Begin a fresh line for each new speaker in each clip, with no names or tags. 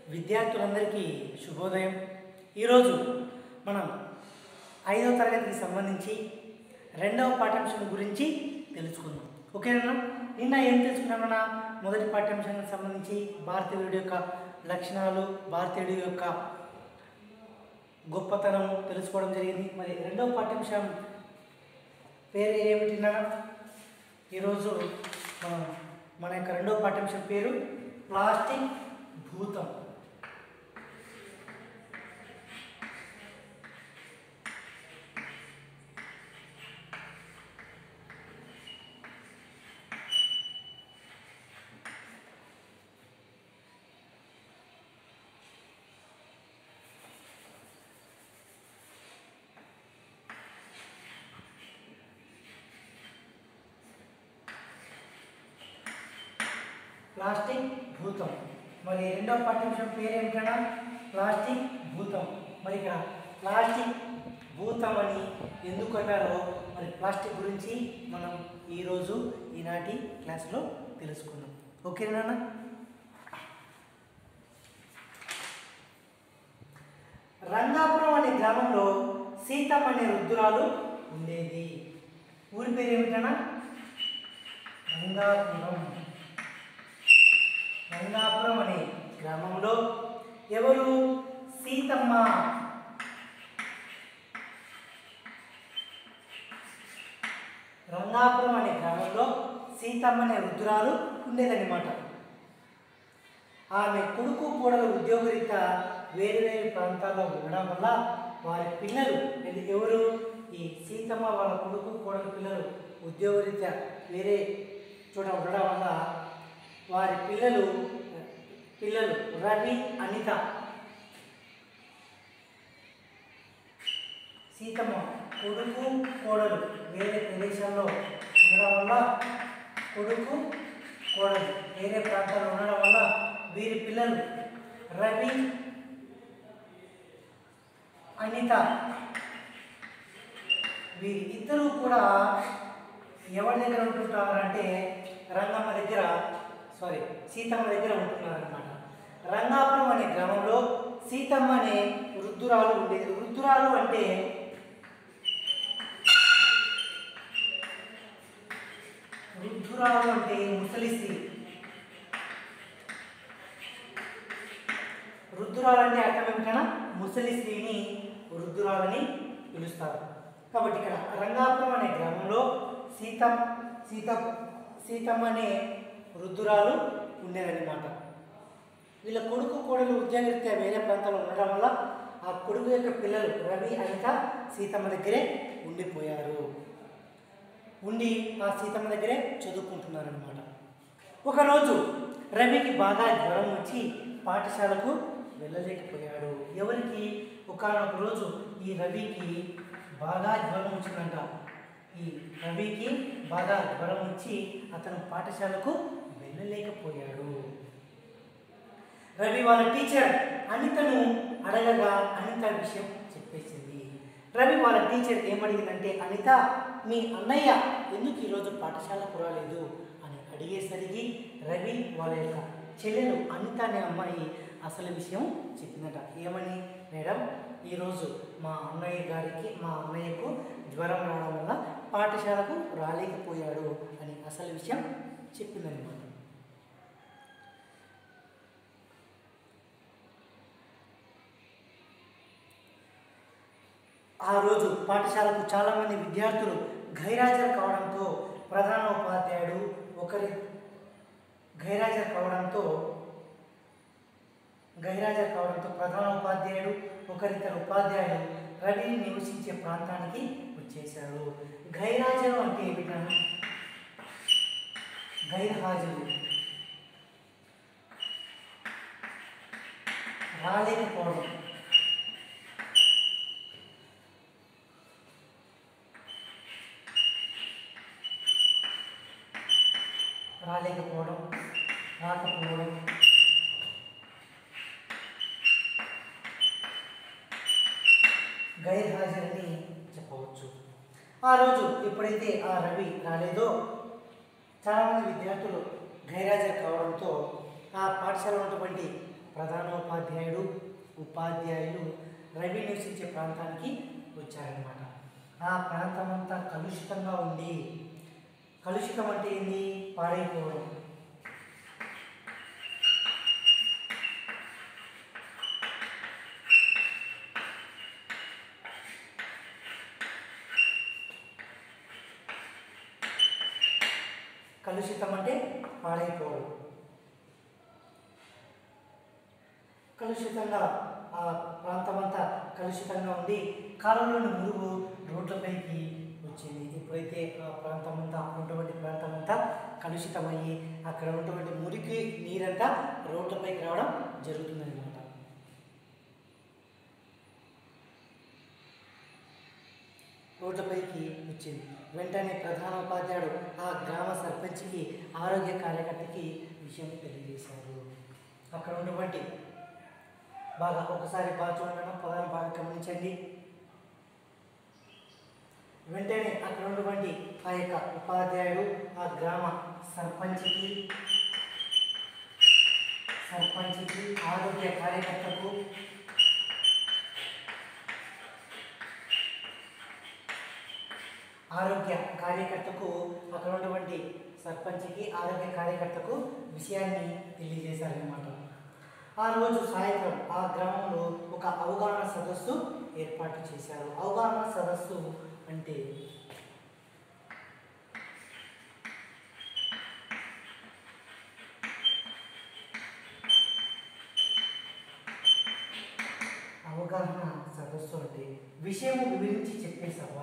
విద్యార్థులందరికీ శుభోదయం ఈరోజు మనం ఐదవ తరగతికి సంబంధించి రెండవ పాఠ్యాంశం గురించి తెలుసుకుందాం ఓకేనా నిన్న ఏం తెలుసుకున్నామన్నా మొదటి పాఠ్యాంశానికి సంబంధించి భారతీయుడి యొక్క లక్షణాలు భారతీయుడి యొక్క గొప్పతనం తెలుసుకోవడం జరిగింది మరి రెండవ పాఠ్యాంశం పేరు ఏమిటి నాన్న ఈరోజు మనం మన యొక్క రెండవ పాఠ్యాంశం పేరు ప్లాస్టిక్ భూతం ప్లాస్టిక్ భూతం మరి రెండవ పాఠ్యాంశం పేరు ఏమిటన్నా ప్లాస్టిక్ భూతం మరి ఇక్కడ ప్లాస్టిక్ భూతం అని ఎందుకు అన్నారో మరి ప్లాస్టిక్ గురించి మనం ఈరోజు ఈనాటి క్లాస్లో తెలుసుకుందాం ఓకేనా నాన్న? రంగాపురం అనే గ్రామంలో సీతమ్మ అనే వృద్ధురాలు ఉండేది ఊరి పేరు ఏమిటన్నా రంగాపురం రంగాపురం అనే గ్రామంలో ఎవరు సీతమ్మ రంగాపురం అనే గ్రామంలో సీతమ్మ అనే వృద్ధురాలు ఉండేదన్నమాట ఆమె కొడుకు కోడలు ఉద్యోగరీత్యా వేరు వేరు ప్రాంతాల్లో ఉండడం వల్ల వారి పిల్లలు అంటే ఎవరు ఈ సీతమ్మ వాళ్ళ కొడుకు కోడలు పిల్లలు ఉద్యోగరీత్యా వేరే చోట ఉండడం వల్ల వారి పిల్లలు పిల్లలు రవి అనిత సీతమ్మ కొడుకు కోడలు వేరే ప్రదేశాల్లో ఉండడం వల్ల కొడుకు కోడలు వేరే ప్రాంతాల్లో ఉండడం వల్ల వీరి పిల్లలు రవి అనిత వీరి ఇద్దరు కూడా ఎవరి దగ్గర ఉంటుంటారంటే రంగమ్మ దగ్గర సారీ సీతమ్మ దగ్గర ఉంటున్నారనమాట రంగాపురం అనే గ్రామంలో సీతమ్మ అనే వృద్ధురాలు ఉండేది వృద్ధురాలు అంటే వృద్ధురాలు అంటే ముసలి స్త్రీ వృద్ధురాలు అంటే అర్థం ఏమిటన్నా ముసలి స్త్రీని వృద్ధురాలని పిలుస్తారు కాబట్టి ఇక్కడ రంగాపురం అనే గ్రామంలో సీతం సీత సీతమ్మ అనే వృద్ధురాలు ఉండేదన్నమాట వీళ్ళ కొడుకు కోడలు ఉద్యోగరీత్యా వేరే ప్రాంతాల్లో ఉండడం వల్ల ఆ కొడుకు యొక్క పిల్లలు రవి అనిత సీతమ్మ దగ్గరే ఉండిపోయారు ఉండి ఆ సీతమ్మ దగ్గరే చదువుకుంటున్నారనమాట ఒకరోజు రవికి బాగా జ్వరం వచ్చి పాఠశాలకు వెళ్ళలేకపోయాడు ఎవరికి ఒకనొక రోజు ఈ రవికి బాగా జ్వరం వచ్చిందంట ఈ రవికి బాగా జ్వరం వచ్చి అతను పాఠశాలకు వెళ్ళలేకపోయాడు రవి వాళ్ళ టీచర్ అనితను అడగగా అనిత విషయం చెప్పేసింది రవి వాళ్ళ టీచర్ ఏమడిగిందంటే అనిత మీ అన్నయ్య ఎందుకు ఈరోజు పాఠశాలకు రాలేదు అని అడిగేసరికి రవి వాళ్ళ యొక్క చెల్లెలు అనిత అనే అమ్మాయి అసలు విషయం చెప్పిందట ఏమని మేడం ఈరోజు మా అన్నయ్య గారికి మా అన్నయ్యకు జ్వరం రావడం వల్ల పాఠశాలకు రాలేకపోయాడు అని అసలు విషయం చెప్పిందనమాట ఆ రోజు పాఠశాలకు చాలామంది విద్యార్థులు గైరాజర్ కావడంతో ప్రధాన ఉపాధ్యాయుడు ఒకరి గైరాజర్ కావడంతో గైరాజర్ కావడంతో ప్రధాన ఉపాధ్యాయుడు ఒకరిద్దరు ఉపాధ్యాయులు రవిని నివసించే ప్రాంతానికి వచ్చేశారు గైరాజరు అంటే ఏమిటా గైర్హాజరు రాలేకపోవడం రాలేకపోవడం రాకపోవడం గైర్హాజరని చెప్పవచ్చు ఆ రోజు ఎప్పుడైతే ఆ రవి రాలేదో చాలామంది విద్యార్థులు గైరాజర్ కావడంతో ఆ పాఠశాలలో ఉన్నటువంటి ప్రధానోపాధ్యాయుడు ఉపాధ్యాయులు రవి నివసించే ప్రాంతానికి వచ్చారనమాట ఆ ప్రాంతం అంతా కలుషితంగా ఉంది కలుషితం అంటే ఏంది పాడైపోవడం కలుషితం అంటే పాడైపోవడం కలుషితంగా ఆ ప్రాంతం అంతా కలుషితంగా ఉండి కాలంలోని మురుగు రోడ్లపైకి వచ్చింది ఎప్పుడైతే ఆ ప్రాంతం అంతా అక్కడ ఉన్నటువంటి ప్రాంతం అంతా కలుషితమయ్యి అక్కడ ఉన్నటువంటి మురికి నీరంతా రోడ్లపైకి రావడం జరుగుతుందన్నమాట రోడ్లపైకి వచ్చింది వెంటనే ప్రధాన ఉపాధ్యాయుడు ఆ గ్రామ సర్పంచ్కి ఆరోగ్య కార్యకర్తకి విషయం తెలియజేశారు అక్కడ ఉన్నటువంటి బాగా ఒకసారి బాగా చూడడం పదాన్ని బాగా గమనించండి వెంటనే అక్కడ ఉన్నటువంటి ఆ యొక్క ఉపాధ్యాయుడు ఆ గ్రామ సర్పంచ్కి సర్పంచ్కి ఆరోగ్య కార్యకర్తకు ఆరోగ్య కార్యకర్తకు అక్కడ ఉన్నటువంటి సర్పంచ్కి ఆరోగ్య కార్యకర్తకు విషయాన్ని తెలియజేశారనమాట ఆ రోజు సాయంత్రం ఆ గ్రామంలో ఒక అవగాహన సదస్సు ఏర్పాటు చేశారు అవగాహన సదస్సు అంటే అవగాహన సదస్సు అంటే విషయం వివరించి చెప్పే సభ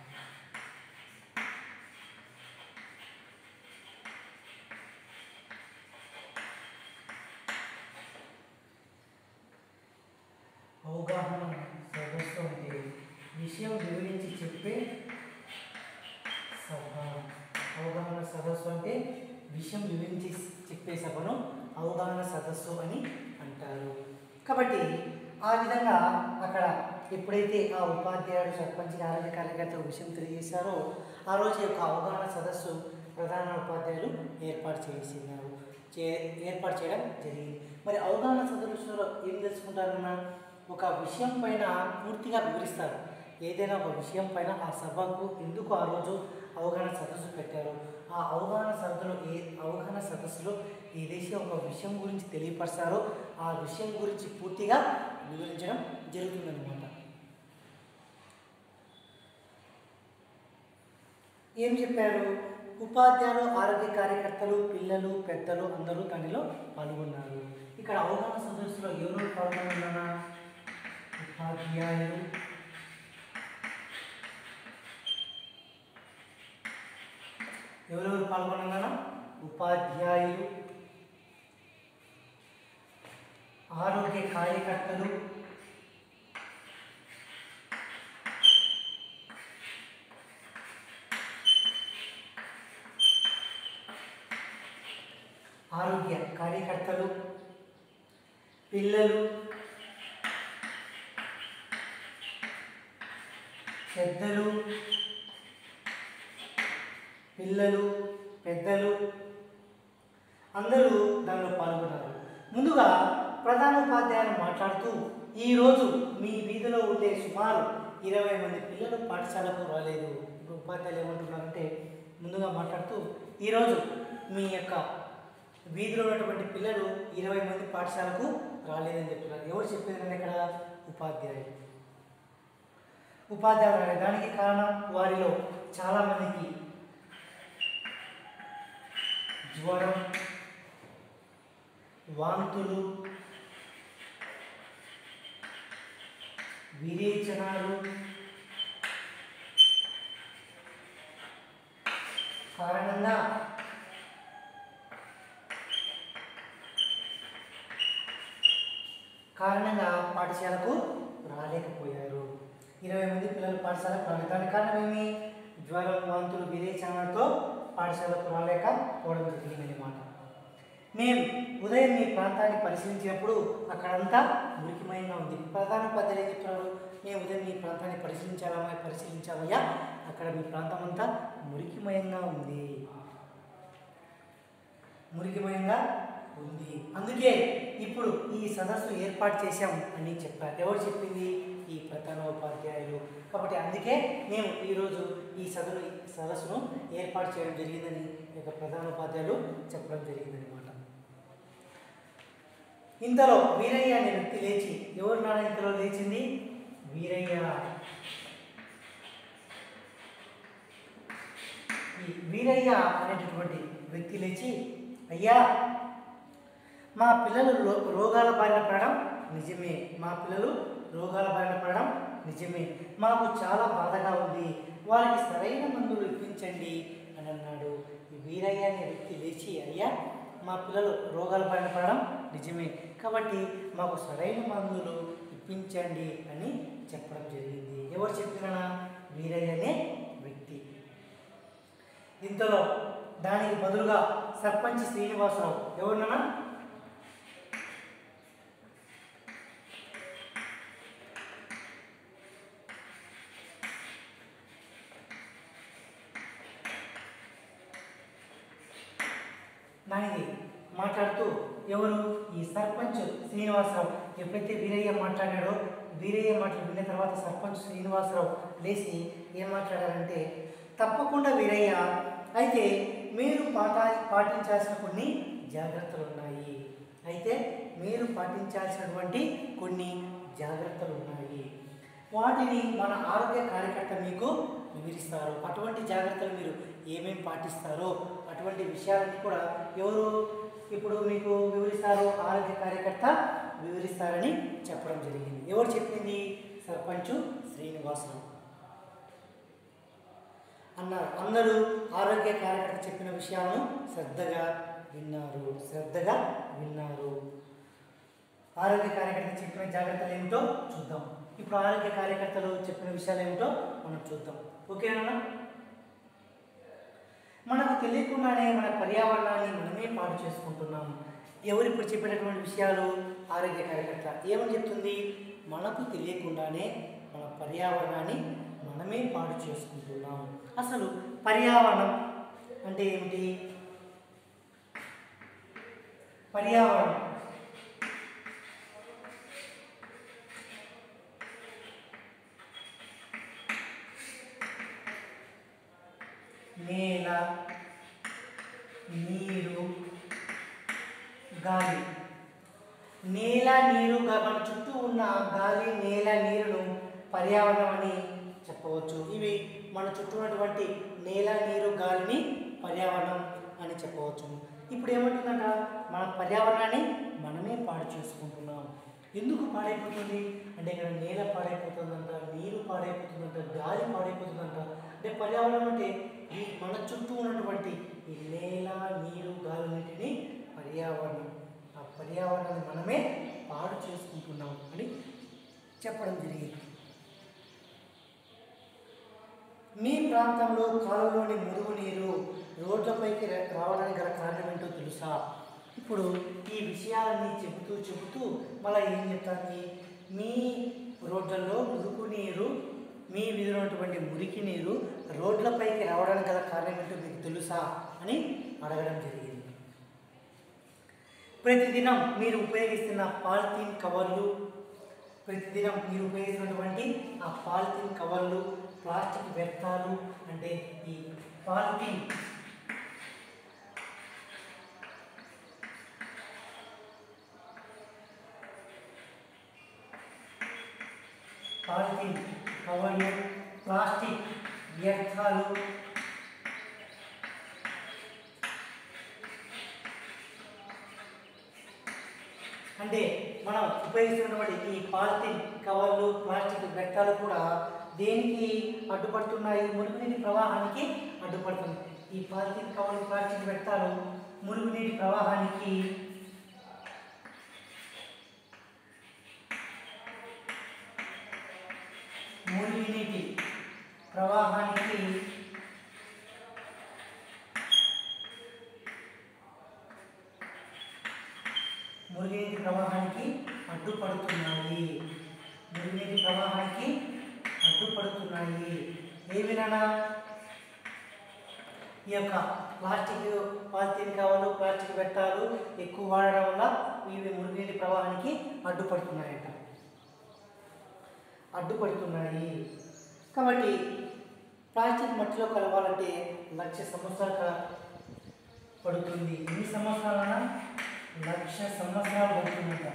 అవగాహన సదస్సు అంటే విషయం వివరించి చెప్పే సభ అవగాహన సదస్సు అంటే విషయం వివరించి చెప్పే సభను అవగాహన సదస్సు అని అంటారు కాబట్టి ఆ విధంగా అక్కడ ఎప్పుడైతే ఆ ఉపాధ్యాయుడు సర్పంచ్ ఆరోగ్య కార్యకర్త విషయం తెలియజేశారో ఆ రోజు యొక్క అవగాహన సదస్సు ప్రధాన ఉపాధ్యాయులు ఏర్పాటు చేసినారు చే ఏర్పాటు చేయడం జరిగింది మరి అవగాహన సదస్సులో ఏం తెలుసుకుంటారన్నా ఒక విషయం పైన పూర్తిగా వివరిస్తారు ఏదైనా ఒక విషయం పైన ఆ సభకు ఎందుకు ఆ రోజు అవగాహన సదస్సు పెట్టారు ఆ అవగాహన సదస్సులో ఏ అవగాహన సదస్సులో ఏదైతే ఒక విషయం గురించి తెలియపరుస్తారో ఆ విషయం గురించి పూర్తిగా వివరించడం జరుగుతుందన్నమాట ఏం చెప్పారు ఉపాధ్యాయులు ఆరోగ్య కార్యకర్తలు పిల్లలు పెద్దలు అందరూ దానిలో పాల్గొన్నారు ఇక్కడ అవగాహన సదస్సులో ఎవరు పాల్గొన్నారా ఉపాధ్యాయులు ఎవరెవరు పాల్గొన్నారా ఉపాధ్యాయులు ఆరోగ్య కార్యకర్తలు ఆరోగ్య కార్యకర్తలు పిల్లలు పెద్దలు పిల్లలు పెద్దలు అందరూ దానిలో పాల్గొన్నారు ముందుగా ప్రధాన ఉపాధ్యాయులు మాట్లాడుతూ ఈరోజు మీ వీధిలో ఉండే సుమారు ఇరవై మంది పిల్లలు పాఠశాలకు రాలేదు ఇప్పుడు ఉపాధ్యాయులు ఏమంటున్నారంటే ముందుగా మాట్లాడుతూ ఈరోజు మీ యొక్క వీధిలో ఉన్నటువంటి పిల్లలు ఇరవై మంది పాఠశాలకు రాలేదని చెప్తున్నారు ఎవరు చెప్పేది ఇక్కడ ఉపాధ్యాయులు ఉపాధ్యాయులు రాలేదు దానికి కారణం వారిలో చాలామందికి జ్వరం వాంతులు విరేచనాలు కారణంగా కారణంగా పాఠశాలకు రాలేకపోయారు ఇరవై మంది పిల్లలు పాఠశాలకు రాలేదు దానికి కారణం ఏమి జ్వరం వాంతులు విరేచనాలతో పాఠశాలకు రాలేకపోవడం జరిగిందన్నమాట మేము ఉదయం మీ ప్రాంతాన్ని పరిశీలించినప్పుడు అక్కడంతా మురికిమయంగా ఉంది ప్రధాన ఉపాధ్యాయులు ఏం చెప్తున్నారు మేము ఉదయం మీ ప్రాంతాన్ని పరిశీలించాలమ్మా పరిశీలించామయ్యా అక్కడ మీ ప్రాంతం అంతా మురికిమయంగా ఉంది మురికిమయంగా ఉంది అందుకే ఇప్పుడు ఈ సదస్సు ఏర్పాటు చేశాం అని చెప్పారు ఎవరు చెప్పింది ఈ ప్రధానోపాధ్యాయులు కాబట్టి అందుకే మేము ఈరోజు ఈ సదరు సదస్సును ఏర్పాటు చేయడం జరిగిందని ఈ యొక్క ప్రధానోపాధ్యాయులు చెప్పడం జరిగిందనమాట ఇంతలో వీరయ్య అనే వ్యక్తి లేచి ఎవరు నాన్న ఇంతలో లేచింది వీరయ్య ఈ వీరయ్య అనేటటువంటి వ్యక్తి లేచి అయ్యా మా పిల్లలు రో- రోగాల బారిన పడడం నిజమే మా పిల్లలు రోగాల బారిన పడడం నిజమే మాకు చాలా బాధగా ఉంది వారికి సరైన మందులు ఇప్పించండి అని అన్నాడు ఈ వీరయ్య అనే వ్యక్తి లేచి అయ్యా మా పిల్లలు రోగాల బారిన పడడం నిజమే కాబట్టి మాకు సరైన మందులు ఇప్పించండి అని చెప్పడం జరిగింది ఎవరు చెప్పిన వీరయ్య అనే వ్యక్తి ఇంతలో దానికి బదులుగా సర్పంచ్ శ్రీనివాసరావు ఎవరున్నా దానికి మాట్లాడుతూ ఎవరు ఈ సర్పంచ్ శ్రీనివాసరావు ఎప్పుడైతే వీరయ్య మాట్లాడాడో వీరయ్య మాటలు విన్న తర్వాత సర్పంచ్ శ్రీనివాసరావు లేచి ఏం మాట్లాడారంటే తప్పకుండా వీరయ్య అయితే మీరు పాటా పాటించాల్సిన కొన్ని జాగ్రత్తలు ఉన్నాయి అయితే మీరు పాటించాల్సినటువంటి కొన్ని జాగ్రత్తలు ఉన్నాయి వాటిని మన ఆరోగ్య కార్యకర్త మీకు వివరిస్తారు అటువంటి జాగ్రత్తలు మీరు ఏమేమి పాటిస్తారో అటువంటి విషయాలన్నీ కూడా ఎవరు ఇప్పుడు మీకు వివరిస్తారు ఆరోగ్య కార్యకర్త వివరిస్తారని చెప్పడం జరిగింది ఎవరు చెప్పింది సర్పంచ్ శ్రీనివాసరావు అన్నారు అందరూ ఆరోగ్య కార్యకర్త చెప్పిన విషయాలను శ్రద్ధగా విన్నారు శ్రద్ధగా విన్నారు ఆరోగ్య కార్యకర్త చెప్పిన జాగ్రత్తలు ఏమిటో చూద్దాం ఇప్పుడు ఆరోగ్య కార్యకర్తలు చెప్పిన విషయాలు ఏమిటో మనం చూద్దాం ఓకేనా మనకు తెలియకుండానే మన పర్యావరణాన్ని మనమే పాడు చేసుకుంటున్నాం ఎవరు ఇప్పుడు చెప్పినటువంటి విషయాలు ఆరోగ్య కార్యకర్త ఏమని చెప్తుంది మనకు తెలియకుండానే మన పర్యావరణాన్ని మనమే పాడు చేసుకుంటున్నాం అసలు పర్యావరణం అంటే ఏమిటి పర్యావరణం నేల నీరు గాలి నేల నీరు గా- మన చుట్టూ ఉన్న గాలి నేల నీరును పర్యావరణం అని చెప్పవచ్చు ఇవి మన చుట్టూ ఉన్నటువంటి నేల నీరు గాలిని పర్యావరణం అని చెప్పవచ్చు ఇప్పుడు ఏమంటుందంట మన పర్యావరణాన్ని మనమే పాడు చేసుకుంటున్నాం ఎందుకు పాడైపోతుంది అంటే ఇక్కడ నేల పాడైపోతుందంట నీరు పాడైపోతుందంట గాలి పాడైపోతుందంట అంటే పర్యావరణం అంటే ఈ మన చుట్టూ ఉన్నటువంటి ఈ నేల నీరు గాలిన్నిటిని పర్యావరణం ఆ పర్యావరణాన్ని మనమే పాడు చేసుకుంటున్నాం అని చెప్పడం జరిగింది మీ ప్రాంతంలో కాలువలోని మురుగునీరు రోడ్లపైకి రా- రావడానికి గల కారణం ఏంటో తెలుసా ఇప్పుడు ఈ విషయాలన్నీ చెబుతూ చెబుతూ మళ్ళీ ఏం చెప్తాను మీ రోడ్లలో మురుగు నీరు మీ వీధిలో ఉన్నటువంటి మురికి నీరు రోడ్లపైకి రావడానికి గల కారణం ఏంటో మీకు తెలుసా అని అడగడం జరిగింది ప్రతిదినం మీరు ఉపయోగిస్తున్న పాలిథీన్ కవర్లు ప్రతిదినం మీరు ఉపయోగిస్తున్నటువంటి ఆ పాలిథీన్ కవర్లు ప్లాస్టిక్ వ్యర్థాలు అంటే ఈ పాలిథీన్ పాలిథీన్ కవర్లు ప్లాస్టిక్ వ్యర్థాలు అంటే మనం ఉపయోగిస్తున్నటువంటి ఈ పాలిథిన్ కవర్లు ప్లాస్టిక్ వ్యర్థాలు కూడా దేనికి అడ్డుపడుతున్నాయి మురుగునీటి ప్రవాహానికి అడ్డుపడుతుంది ఈ పాలిథిన్ కవర్లు ప్లాస్టిక్ వ్యర్థాలు మురుగునీటి ప్రవాహానికి మురుగునీటి ప్రవాహానికి మురుగునీటి ప్రవాహానికి అడ్డుపడుతున్నాయి మురుగునీటి ప్రవాహానికి అడ్డుపడుతున్నాయి ఏమినా ఈ యొక్క ప్లాస్టిక్ పాలిథిన్ కవర్లు ప్లాస్టిక్ వ్యర్థాలు ఎక్కువ వాడడం వల్ల ఇవి మురుగునీటి ప్రవాహానికి అడ్డుపడుతున్నాయట అడ్డుపడుతున్నాయి కాబట్టి ప్లాస్టిక్ మట్టిలో కలవాలంటే లక్ష సంవత్సరాలు క- పడుతుంది ఎన్ని సంవత్సరాలన లక్ష సంవత్సరాలు పడుతుందంట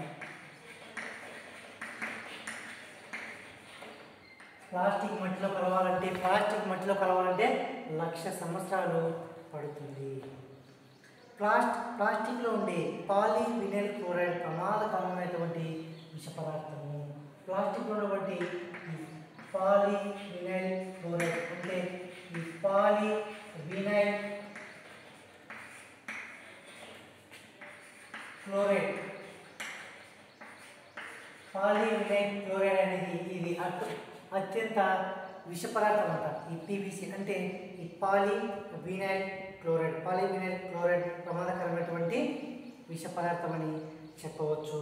ప్లాస్టిక్ మట్టిలో కలవాలంటే ప్లాస్టిక్ మట్టిలో కలవాలంటే లక్ష సంవత్సరాలు పడుతుంది ప్లాస్ట్ ప్లాస్టిక్లో ఉండే పాలీ వినైల్ క్లోరైడ్ ప్రమాదకరమైనటువంటి విష పదార్థము ప్లాస్టిక్లో ఉన్నటువంటి ఈ పాలీ వినైల్ క్లోరైడ్ అంటే ఈ poly vinyl chloride polyvinyl chloride అనేది ఇది అట్ అత్యంత విష పదార్థం అంట ఈ పీవీసీ అంటే ఈ poly vinyl chloride polyvinyl chloride ప్రమాదకరమైనటువంటి విష పదార్థం అని చెప్పవచ్చు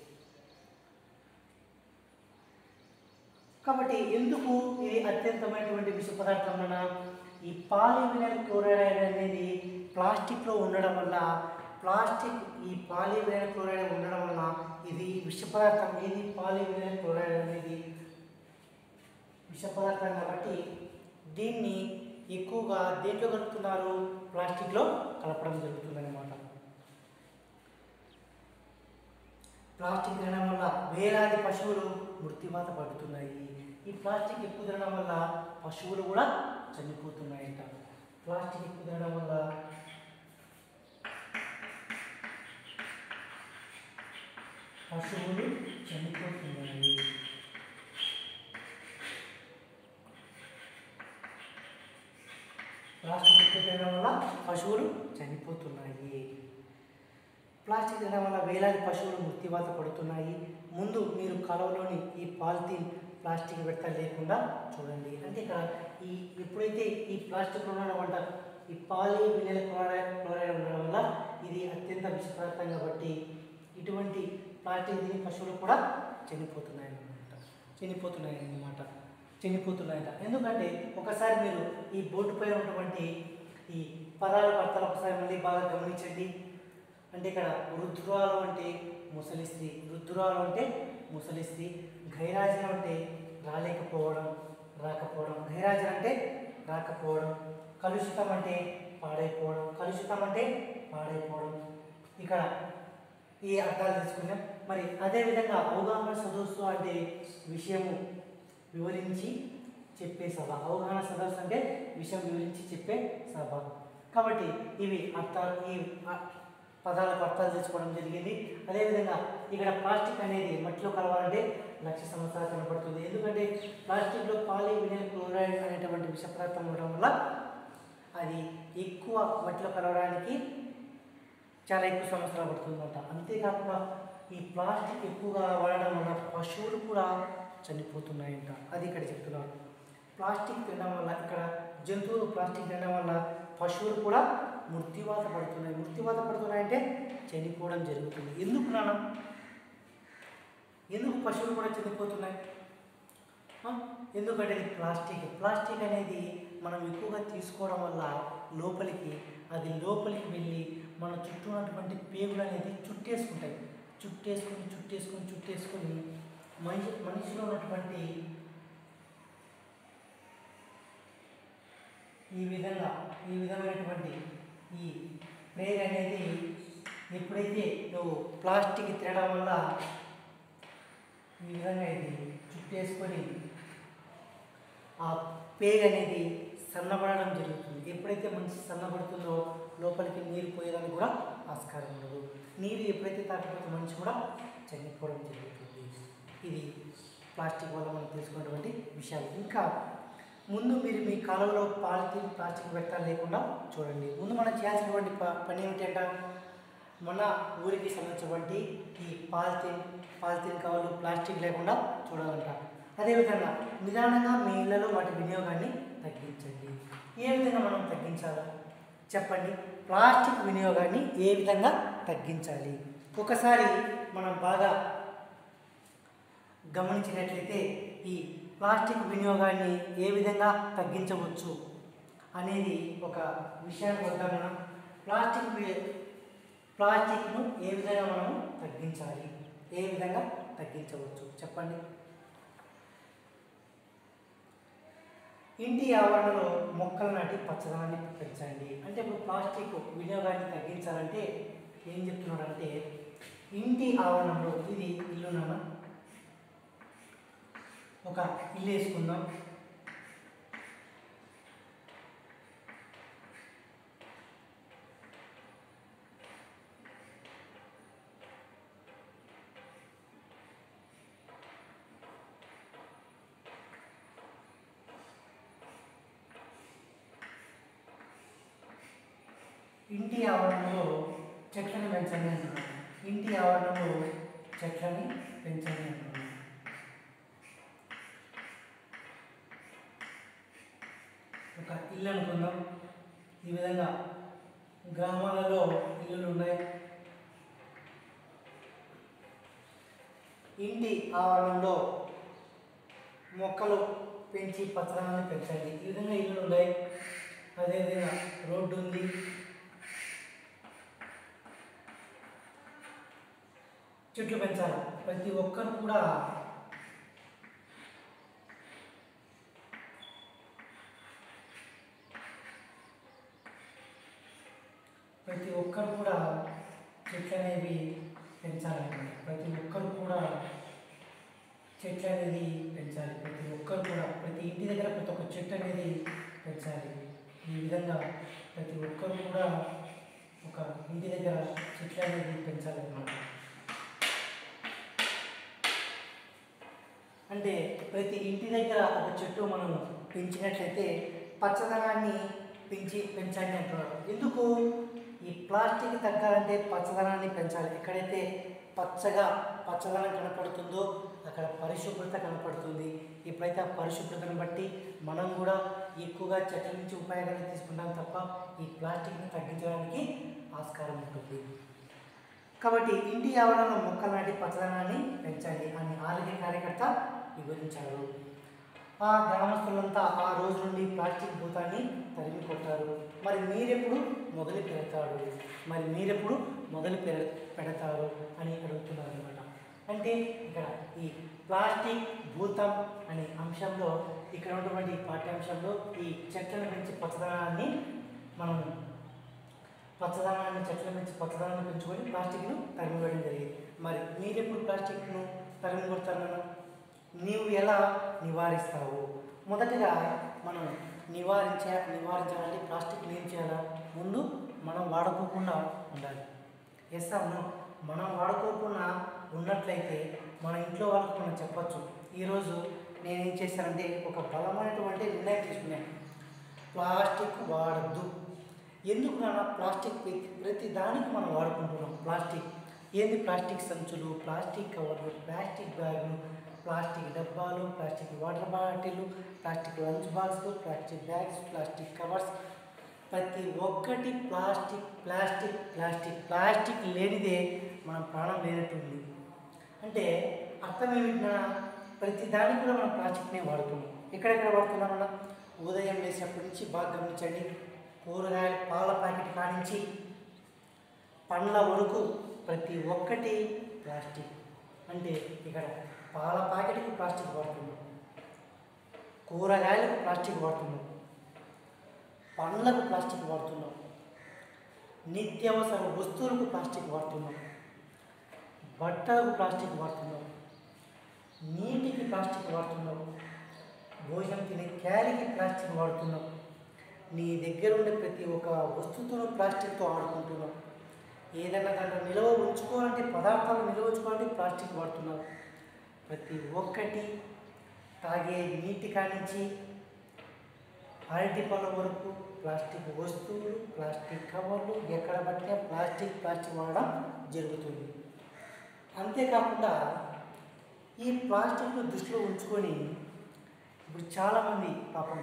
కాబట్టి ఎందుకు ఇది అత్యంతమైనటువంటి విష పదార్థం వలన ఈ పాలీవినైల్ క్లోరైడ్ అనేది ప్లాస్టిక్లో ఉండడం వల్ల ప్లాస్టిక్ ఈ పాలీవినైల్ క్లోరైడ్ ఉండడం వల్ల ఇది విష పదార్థం ఏది పాలీవినైల్ క్లోరైడ్ అనేది విష పదార్థం కాబట్టి దీన్ని ఎక్కువగా దేంట్లో కలుపుతున్నారు ప్లాస్టిక్లో కలపడం జరుగుతుందన్నమాట ప్లాస్టిక్ తినడం వల్ల వేలాది పశువులు మృత్యువాత పడుతున్నాయి ఈ ప్లాస్టిక్ ఎక్కువ తినడం వల్ల పశువులు కూడా చనిపోతున్నాయంట ప్లాస్టిక్ ఎక్కువ తినడం వల్ల పశువులు చనిపోతున్నాయి ప్లాస్టిక్ ఎక్కువ తినడం వల్ల పశువులు చనిపోతున్నాయి ప్లాస్టిక్ తినడం వల్ల వేలాది పశువులు మృత్యువాత పడుతున్నాయి ముందు మీరు కాలువలోని ఈ పాలిథీన్ ప్లాస్టిక్ వ్యర్థాలు లేకుండా చూడండి అంటే ఇక్కడ ఈ ఎప్పుడైతే ఈ ప్లాస్టిక్ ఉండడం వల్ల ఈ పాలి వినల్ క్లోరైడ్ క్లోరైడ్ ఉండడం వల్ల ఇది అత్యంత విషపదార్థం కాబట్టి ఇటువంటి ప్లాస్టిక్ తిని పశువులు కూడా చనిపోతున్నాయి అన్నమాట చనిపోతున్నాయి అన్నమాట చనిపోతున్నాయట ఎందుకంటే ఒకసారి మీరు ఈ బోర్డు పైన ఉన్నటువంటి ఈ పదాల వార్తలు ఒకసారి మళ్ళీ బాగా గమనించండి అంటే ఇక్కడ వృద్ధురాలు అంటే ముసలి స్త్రీ వృద్ధురాలు అంటే ముసలి స్త్రీ గైరాజనం అంటే రాలేకపోవడం రాకపోవడం గైరాజనం అంటే రాకపోవడం కలుషితం అంటే పాడైపోవడం కలుషితం అంటే పాడైపోవడం ఇక్కడ ఈ అర్థాలు తీసుకున్నాం మరి అదేవిధంగా అవగాహన సదస్సు అంటే విషయము వివరించి చెప్పే సభ అవగాహన సదస్సు అంటే విషయం వివరించి చెప్పే సభ కాబట్టి ఇవి అర్థాలు ఈ అ- పదాలకు అర్థాలు తెలుసుకోవడం జరిగింది అదేవిధంగా ఇక్కడ ప్లాస్టిక్ అనేది మట్టిలో కలవాలంటే లక్ష సంవత్సరాలు కనబడుతుంది ఎందుకంటే ప్లాస్టిక్లో పాలీవినైల్ క్లోరైడ్ అనేటువంటి విష పదార్థం ఉండడం వల్ల అది ఎక్కువ మట్టిలో కలవడానికి చాలా ఎక్కువ సంవత్సరాలు పడుతుందంట అంతేకాకుండా ఈ ప్లాస్టిక్ ఎక్కువగా వాడడం వల్ల పశువులు కూడా చనిపోతున్నాయంట అది ఇక్కడ చెప్తున్నారు ప్లాస్టిక్ తినడం వల్ల ఇక్కడ జంతువులు ప్లాస్టిక్ తినడం వల్ల పశువులు కూడా మృత్యువాత పడుతున్నాయి మృత్యువాత పడుతున్నాయంటే చనిపోవడం జరుగుతుంది ఎందుకు నాన్న ఎందుకు పశువులు కూడా చనిపోతున్నాయి ఆ? ఎందుకంటే ఇది ప్లాస్టిక్ ప్లాస్టిక్ అనేది మనం ఎక్కువగా తీసుకోవడం వల్ల లోపలికి అది లోపలికి వెళ్ళి మన చుట్టూ ఉన్నటువంటి పేగులు అనేది చుట్టేసుకుంటాయి చుట్టేసుకుని చుట్టేసుకుని చుట్టేసుకుని మనిషి మనిషిలో ఉన్నటువంటి ఈ విధంగా ఈ విధమైనటువంటి ఈ ప్రేగ్ అనేది ఎప్పుడైతే నువ్వు ప్లాస్టిక్ తినడం వల్ల ఈ విధంగా ఇది చుట్టేసుకొని ఆ పేగ్ అనేది సన్నబడడం జరుగుతుంది ఎప్పుడైతే మనిషి సన్నబడుతుందో లోపలికి నీరు పోయేదానికి కూడా ఆస్కారం ఉండదు నీరు ఎప్పుడైతే తాకపోతే మనిషి కూడా చనిపోవడం జరుగుతుంది ఇది ప్లాస్టిక్ వల్ల మనం తెలుసుకున్నటువంటి విషయాలు ఇంకా ముందు మీరు మీ కాలంలో పాలిథిన్ ప్లాస్టిక్ వ్యర్థాలు లేకుండా చూడండి ముందు మనం చేయాల్సినటువంటి ప- పని ఏమిటంట మన ఊరికి సంబంధించినటువంటి ఈ పాలిథిన్ పాలిథిన్ కవర్లు ప్లాస్టిక్ లేకుండా చూడాలంట అదేవిధంగా నిదానంగా మీ ఇళ్లలో వాటి వినియోగాన్ని తగ్గించండి ఏ విధంగా మనం తగ్గించాలి చెప్పండి ప్లాస్టిక్ వినియోగాన్ని ఏ విధంగా తగ్గించాలి ఒకసారి మనం బాగా గమనించినట్లయితే ఈ ప్లాస్టిక్ వినియోగాన్ని ఏ విధంగా తగ్గించవచ్చు అనేది ఒక విషయానికి వద్దాం మనం ప్లాస్టిక్ వే- ప్లాస్టిక్ను ఏ విధంగా మనం తగ్గించాలి ఏ విధంగా తగ్గించవచ్చు చెప్పండి ఇంటి ఆవరణలో మొక్కలు నాటి పచ్చదనాన్ని పెంచండి అంటే ఇప్పుడు ప్లాస్టిక్ వినియోగాన్ని తగ్గించాలంటే ఏం చెప్తున్నాడంటే ఇంటి ఆవరణలో ఇది ఇల్లు నాన్న ఒక ఇల్లు వేసుకుందాం ఇంటి ఆవరణలో చెట్లను పెంచండి అంటున్నాను ఇంటి ఆవరణలో చెట్లని పెంచండి అంటున్నాను ఒక ఇల్లు అనుకుందాం ఈ విధంగా గ్రామాలలో ఇల్లులు ఉన్నాయి ఇంటి ఆవరణలో మొక్కలు పెంచి పచ్చదనాన్ని పెంచండి ఈ విధంగా ఇల్లులు ఉన్నాయి అదేవిధంగా రోడ్డు ఉంది చెట్లు పెంచాలి ప్రతి ఒక్కరు కూడా ప్రతి ఒక్కరు కూడా చెట్లు అనేవి పెంచాలండి ప్రతి ఒక్కరు కూడా చెట్లు అనేది పెంచాలి ప్రతి ఒక్కరు కూడా ప్రతి ఇంటి దగ్గర ప్రతి ఒక్క చెట్టు అనేది పెంచాలి ఈ విధంగా ప్రతి ఒక్కరు కూడా ఒక ఇంటి దగ్గర చెట్లు అనేది పెంచాలన్నమాట అంటే ప్రతి ఇంటి దగ్గర ఒక చెట్టు మనం పెంచినట్లయితే పచ్చదనాన్ని పెంచి పెంచండి అంటున్నారు ఎందుకు ఈ ప్లాస్టిక్ తగ్గాలంటే పచ్చదనాన్ని పెంచాలి ఎక్కడైతే పచ్చగా పచ్చదనం కనపడుతుందో అక్కడ పరిశుభ్రత కనపడుతుంది ఎప్పుడైతే ఆ పరిశుభ్రతను బట్టి మనం కూడా ఎక్కువగా చెట్ల నుంచి ఉపయోగాన్ని తీసుకుంటాం తప్ప ఈ ప్లాస్టిక్ని తగ్గించడానికి ఆస్కారం ఉంటుంది కాబట్టి ఇంటి ఆవరణలో మొక్కలు నాటి పచ్చదనాన్ని పెంచండి అని ఆరోగ్య కార్యకర్త వివరించారు ఆ గ్రామస్తులంతా ఆ రోజు నుండి ప్లాస్టిక్ భూతాన్ని తరిమి కొట్టారు మరి మీరెప్పుడు మొదలు పెడతాడు మరి మీరెప్పుడు మొదలు పెడ పెడతారు అని అడుగుతున్నారు అనమాట అంటే ఇక్కడ ఈ ప్లాస్టిక్ భూతం అనే అంశంలో ఇక్కడ ఉన్నటువంటి ఈ పాఠ్యాంశంలో ఈ చెట్లను పెంచి పచ్చదనాన్ని మనం పచ్చదనాన్ని చెట్ల నుంచి పచ్చదనాన్ని పెంచుకొని ప్లాస్టిక్ను తరిమివేయడం జరిగింది మరి మీరు ఎప్పుడు ప్లాస్టిక్ను తరిమి కొడతారన్నా నీవు ఎలా నివారిస్తావు మొదటగా మనం నివారించ నివారించాలంటే ప్లాస్టిక్ని ఏం చేయాలా ముందు మనం వాడుకోకుండా ఉండాలి ఎస్ అవును మనం వాడుకోకుండా ఉన్నట్లయితే మన ఇంట్లో వాళ్ళకు మనం చెప్పచ్చు ఈరోజు నేనేం చేశానంటే ఒక బలమైనటువంటి నిర్ణయం తీసుకున్నాను ప్లాస్టిక్ వాడద్దు ఎందుకు నాన్న ప్లాస్టిక్ ప్రతి- ప్రతి దానికి మనం వాడుకుంటున్నాం ప్లాస్టిక్ ఏంది ప్లాస్టిక్ సంచులు ప్లాస్టిక్ కవర్లు ప్లాస్టిక్ బ్యాగులు ప్లాస్టిక్ డబ్బాలు plastic water bottle plastic lunch బాక్స్లు ప్లాస్టిక్ బ్యాగ్స్ ప్లాస్టిక్ కవర్స్ ప్రతి ఒక్కటి ప్లాస్టిక్ ప్లాస్టిక్ ప్లాస్టిక్ ప్లాస్టిక్ లేనిదే మన ప్రాణం లేనట్టుంది అంటే అర్థం ఏమిటినా ప్రతి దానికి కూడా మనం ప్లాస్టిక్నే వాడుతున్నాం ఎక్కడెక్కడ వాడుతున్నాం మనం ఉదయం లేచినప్పటి నుంచి బాగా గమనించండి కూరగాయల పాల ప్యాకెట్ కానించి పండ్ల వరకు ప్రతి ఒక్కటి ప్లాస్టిక్ అంటే ఇక్కడ పాల ప్యాకెట్కి ప్లాస్టిక్ వాడుతున్నాం కూరగాయలకు ప్లాస్టిక్ వాడుతున్నాం పండ్లకు ప్లాస్టిక్ వాడుతున్నాం నిత్యావసర వస్తువులకు ప్లాస్టిక్ వాడుతున్నాం బట్టలకు ప్లాస్టిక్ వాడుతున్నాం నీటికి ప్లాస్టిక్ వాడుతున్నాం భోజనం తినే క్యారీకి ప్లాస్టిక్ వాడుతున్నాం నీ దగ్గర ఉండే ప్రతి ఒక్క వస్తువుతో ప్లాస్టిక్తో ఆడుకుంటున్నాం ఏదైనా దాంట్లో నిల్వ ఉంచుకోవాలంటే పదార్థాలు నిల్వ ఉంచుకోవాలంటే ప్లాస్టిక్ వాడుతున్నాం ప్రతి ఒక్కటి తాగే నీటి కానించి అరటి పళ్ళ వరకు ప్లాస్టిక్ వస్తువులు ప్లాస్టిక్ కవర్లు ఎక్కడ పట్టినా ప్లాస్టిక్ ప్లాస్టిక్ వాడడం జరుగుతుంది అంతేకాకుండా ఈ ప్లాస్టిక్ను దృష్టిలో ఉంచుకొని ఇప్పుడు చాలామంది పాపం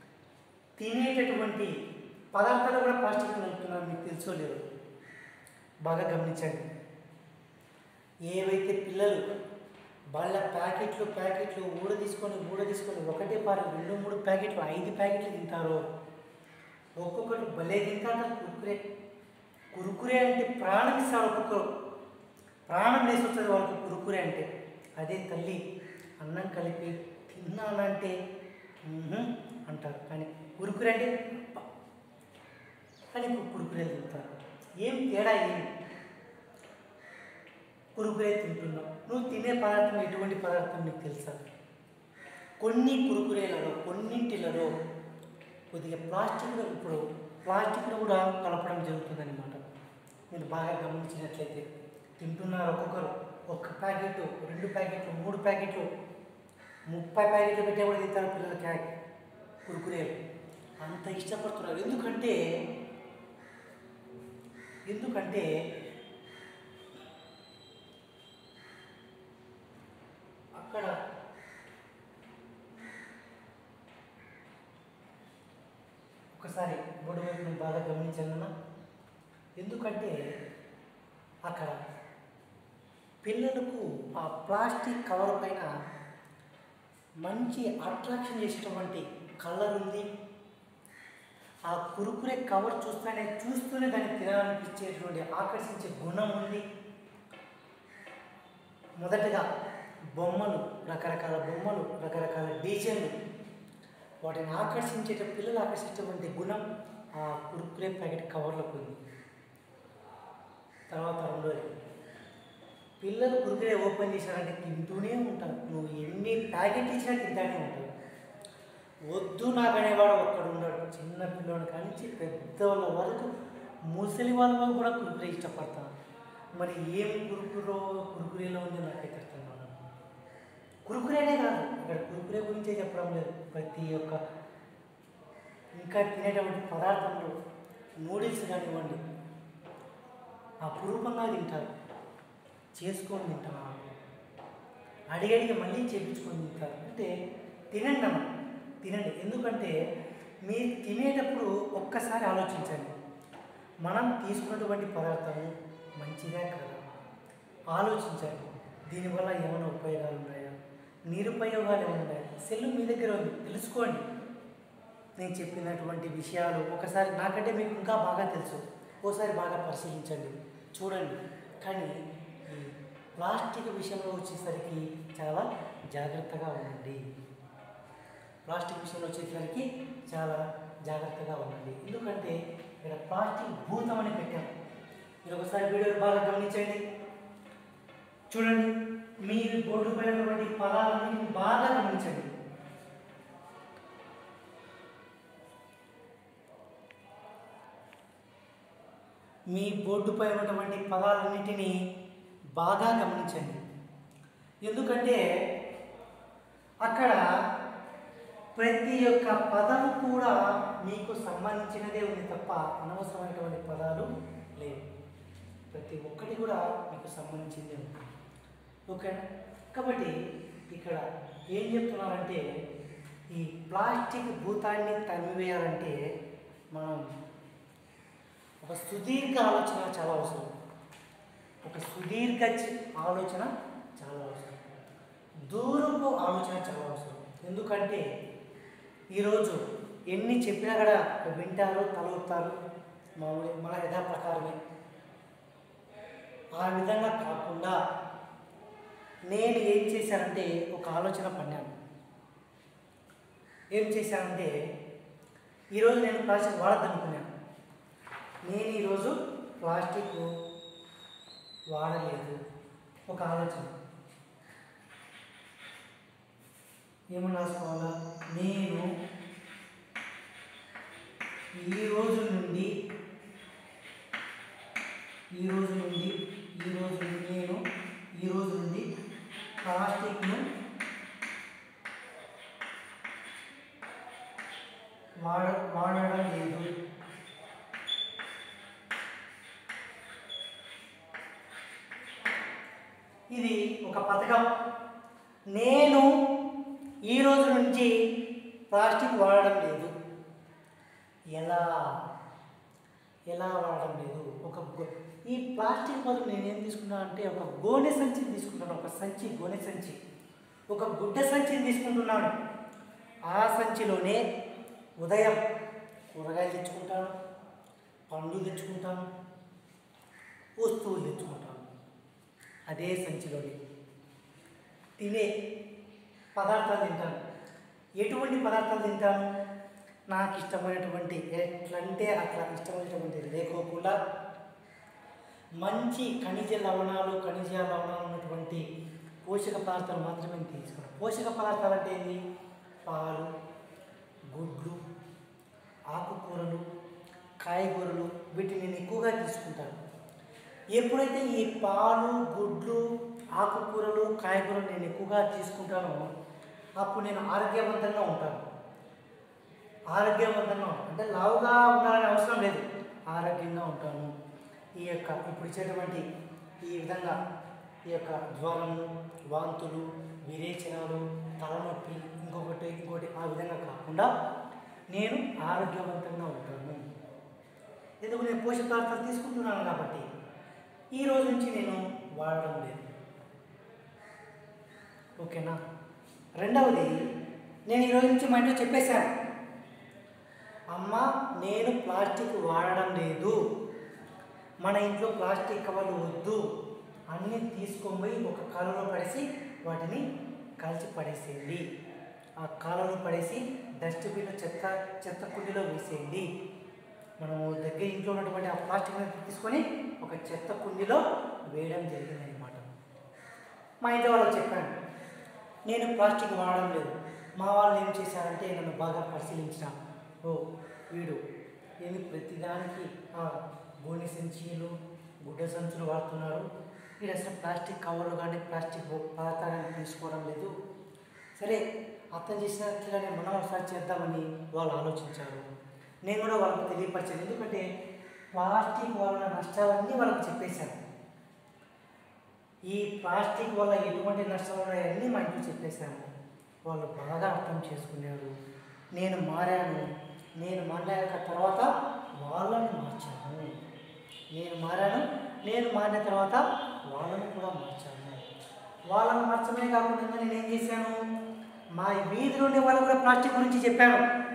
తినేటటువంటి పదార్థాలు కూడా ప్లాస్టిక్ ఉంటున్నారు మీకు తెలుసో లేదో బాగా గమనించండి ఏవైతే పిల్లలు వాళ్ళ ప్యాకెట్లు ప్యాకెట్లు ఊడ తీసుకొని ఊడ తీసుకొని ఒకటే పారి రెండు మూడు ప్యాకెట్లు ఐదు ప్యాకెట్లు తింటారో ఒక్కొక్కటి భలే తింటాడు కురుకురే కురుకురే అంటే ప్రాణం ఇస్తాడు ఒక్కొక్కరు ప్రాణం లేసి వస్తుంది వాళ్ళకి కురుకురే అంటే అదే తల్లి అన్నం కలిపి తిన్నానంటే "ఉహుం" అంటారు కానీ కురుకురే అంటే "అబ్బా" అని కురుకురే తింటారు ఏం తేడా ఏమి కురుకురే తింటున్నావు నువ్వు తినే పదార్థం ఎటువంటి పదార్థం నీకు తెలుసా కొన్ని కురుకురేలలో కొన్నింటిలలో కొద్దిగా ప్లాస్టిక్ ఇప్పుడు ప్లాస్టిక్ను కూడా కలపడం జరుగుతుందన్నమాట మీరు బాగా గమనించినట్లయితే తింటున్నారు ఒక్కొక్కరు ఒక్క ప్యాకెట్ రెండు ప్యాకెట్లు మూడు ప్యాకెట్లు ముప్పై ప్యాకెట్లు పెట్టే కూడా తింటారు పిల్లల క్యాక్ కురుకురేలు అంత ఇష్టపడుతున్నారు ఎందుకంటే ఎందుకంటే అక్కడ ఒకసారి బోర్డు వైపు నేను బాగా గమనించాను ఎందుకంటే అక్కడ పిల్లలకు ఆ ప్లాస్టిక్ కవర్ పైన మంచి అట్రాక్షన్ చేసేటువంటి కలర్ ఉంది ఆ కురుకురే కవర్ చూస్తేనే చూస్తూనే దాన్ని తినాలనిపించేటువంటి ఆకర్షించే గుణం ఉంది మొదటగా బొమ్మలు రకరకాల బొమ్మలు రకరకాల డిజైన్లు వాటిని ఆకర్షించేట పిల్లలు ఆకర్షించేటువంటి గుణం ఆ కురుకురే ప్యాకెట్ కవర్లకు ఉంది తర్వాత రెండోది పిల్లలు కురుకురే ఓపెన్ చేశారంటే తింటూనే ఉంటారు నువ్వు ఎన్ని ప్యాకెట్లు ఇచ్చినా తింటానే ఉంటావు వద్దు నాకు అనేవాడు ఒక్కడు ఉన్నాడు చిన్న పిల్లవాడు కానించి పెద్దవాళ్ళ వరకు ముసలి వాళ్ళ వరకు కూడా కురుకురే ఇష్టపడతారు మరి ఏం కురుకురో కురుకురేలో ఉంది నాకైతే అర్థం కాదు కురుకురేనే కాదు ఇక్కడ కురుకురే గురించే చెప్పడం లేదు ప్రతి ఒక్క ఇంకా తినేటువంటి పదార్థంలో నూడిల్స్ కానివ్వండి అపురూపంగా తింటారు చేసుకొని తింటారు అడిగడిగి మళ్ళీ చేపించుకొని తింటారు అంటే తినండి అమ్మ తినండి ఎందుకంటే మీరు తినేటప్పుడు ఒక్కసారి ఆలోచించండి మనం తీసుకున్నటువంటి పదార్థము మంచిగా కాదా ఆలోచించండి దీనివల్ల ఏమైనా ఉపయోగాలు ఉన్నాయా నిరుపయోగాలు ఏమైనా ఉన్నాయా సెల్ మీ దగ్గర ఉంది తెలుసుకోండి నేను చెప్పినటువంటి విషయాలు ఒకసారి నాకంటే మీకు ఇంకా బాగా తెలుసు ఓసారి బాగా పరిశీలించండి చూడండి కానీ ఈ ప్లాస్టిక్ విషయంలో వచ్చేసరికి చాలా జాగ్రత్తగా ఉండండి ప్లాస్టిక్ విషయంలో వచ్చేసరికి చాలా జాగ్రత్తగా ఉండండి ఎందుకంటే ఇక్కడ ప్లాస్టిక్ భూతం అని పెట్టాం మీరు ఒకసారి వీడియో బాగా గమనించండి చూడండి మీ బోర్డు పైన ఉన్నటువంటి పదాలన్నింటిని బాగా గమనించండి మీ బోర్డుపై ఉన్నటువంటి పదాలన్నింటినీ బాగా గమనించండి ఎందుకంటే అక్కడ ప్రతి ఒక్క పదం కూడా మీకు సంబంధించినదే ఉంది తప్ప అనవసరమైనటువంటి పదాలు లేవు ప్రతి ఒక్కటి కూడా మీకు సంబంధించిందే ఉంది ఓకేనా కాబట్టి ఇక్కడ ఏం చెప్తున్నారంటే ఈ ప్లాస్టిక్ భూతాన్ని తరిమివేయాలంటే మనం ఒక సుదీర్ఘ ఆలోచన చాలా అవసరం ఒక సుదీర్ఘ చ- ఆలోచన చాలా అవసరం దూరపు ఆలోచన చాలా అవసరం ఎందుకంటే ఈరోజు ఎన్ని చెప్పినా కూడా వింటారు తలవుతారు మామూలు మన యథా ప్రకారమే ఆ విధంగా కాకుండా నేను ఏం చేశానంటే ఒక ఆలోచన పన్నాను ఏం చేశానంటే ఈరోజు నేను ప్లాస్టిక్ వాడద్దనుకున్నాను నేను ఈరోజు ప్లాస్టిక్ వాడలేదు ఒక ఆలోచన ఏమని రాసుకోవాలా నేను ఈ రోజు నుండి ఈ రోజు నుండి ఈ రోజు నుండి నేను ఈ రోజు నుండి ప్లాస్టిక్ను వాడ వాడడం లేదు ఇది ఒక పథకం నేను ఈ రోజు నుంచి ప్లాస్టిక్ వాడడం లేదు ఎలా ఎలా వాడడం లేదు ఒక గో- ఈ ప్లాస్టిక్ బదులు నేను ఏం తీసుకున్నా అంటే ఒక గోనె సంచిని తీసుకుంటాను ఒక సంచి గోనె సంచి ఒక గుడ్డ సంచిని తీసుకుంటున్నాను ఆ సంచిలోనే ఉదయం కూరగాయలు తెచ్చుకుంటాను పండ్లు తెచ్చుకుంటాను వస్తువులు తెచ్చుకుంటాను అదే సంచిలోని తినే పదార్థాలు తింటాను ఎటువంటి పదార్థాలు తింటాను నాకు ఇష్టమైనటువంటి ఎట్లంటే అట్లా ఇష్టమైనటువంటి లేకోకుండా మంచి ఖనిజ లవణాలు ఖనిజ లవణాలు ఉన్నటువంటి పోషక పదార్థాలు మాత్రమే నేను తీసుకున్నాను పోషక పదార్థాలు అంటే ఏంటి పాలు గుడ్లు ఆకుకూరలు కాయగూరలు వీటిని నేను ఎక్కువగా తీసుకుంటాను ఎప్పుడైతే ఈ పాలు గుడ్లు ఆకుకూరలు కాయగూరలు నేను ఎక్కువగా తీసుకుంటానో అప్పుడు నేను ఆరోగ్యవంతంగా ఉంటాను ఆరోగ్యవంతంగా ఉంటాను. అంటే లావుగా ఉండాలని అవసరం లేదు ఆరోగ్యంగా ఉంటాను ఈ యొక్క ఇప్పుడు ఇచ్చేటువంటి ఈ విధంగా ఈ యొక్క జ్వరము వాంతులు విరేచనాలు తలనొప్పి ఇంకొకటి ఇంకోటి ఆ విధంగా కాకుండా నేను ఆరోగ్యవంతంగా ఉంటాను ఎందుకు నేను పోషక పదార్థాలు తీసుకుంటున్నాను కాబట్టి ఈ రోజు నుంచి నేను వాడడం లేదు ఓకేనా రెండవది నేను ఈ రోజు నుంచి మా ఇంట్లో చెప్పేశాను అమ్మ నేను ప్లాస్టిక్ వాడడం లేదు మన ఇంట్లో ప్లాస్టిక్ కవర్లు వద్దు అన్నీ తీసుకొని పోయి ఒక కాలంలో పడేసి వాటిని కాల్చి పడేసేయండి ఆ కాలంలో పడేసి డస్ట్బిన్లో చెత్త చెత్త కుండీలో వేసేయండి మనము దగ్గర ఇంట్లో ఉన్నటువంటి ఆ ప్లాస్టిక్ తీసుకొని ఒక చెత్త కుండీలో వేయడం జరిగింది అనమాట మా ఇంట్లో వాళ్ళకి చెప్పాను నేను ప్లాస్టిక్ వాడడం లేదు మా వాళ్ళు ఏం చేశారంటే నన్ను బాగా పరిశీలించిన ఓ వీడు ఏమి ప్రతిదానికి ఆ, గోనె సంచులు గుడ్డ సంచులు వాడుతున్నారు వీడు అసలు ప్లాస్టిక్ కవర్లు కానీ ప్లాస్టిక్ పదార్థాలను తీసుకోవడం లేదు సరే అర్థం చేసినట్లుగానే మనం ఒకసారి చేద్దామని వాళ్ళు ఆలోచించారు నేను కూడా వాళ్ళకి తెలియపరిచాను ఎందుకంటే ప్లాస్టిక్ వలన నష్టాలన్నీ వాళ్ళకి చెప్పేశాను ఈ ప్లాస్టిక్ వల్ల ఎటువంటి నష్టాలు ఉన్నాయన్నీ మా ఇంట్లో చెప్పేశాను వాళ్ళు బాగా అర్థం చేసుకున్నారు నేను మారాను నేను మారాక తర్వాత వాళ్ళని మార్చాను నేను మారాను నేను మారిన తర్వాత వాళ్ళని కూడా మార్చాను వాళ్ళని మార్చడమే కాకుండా నేను ఏం చేశాను మా వీధిలో ఉండే వాళ్ళు కూడా ప్లాస్టిక్ గురించి చెప్పాను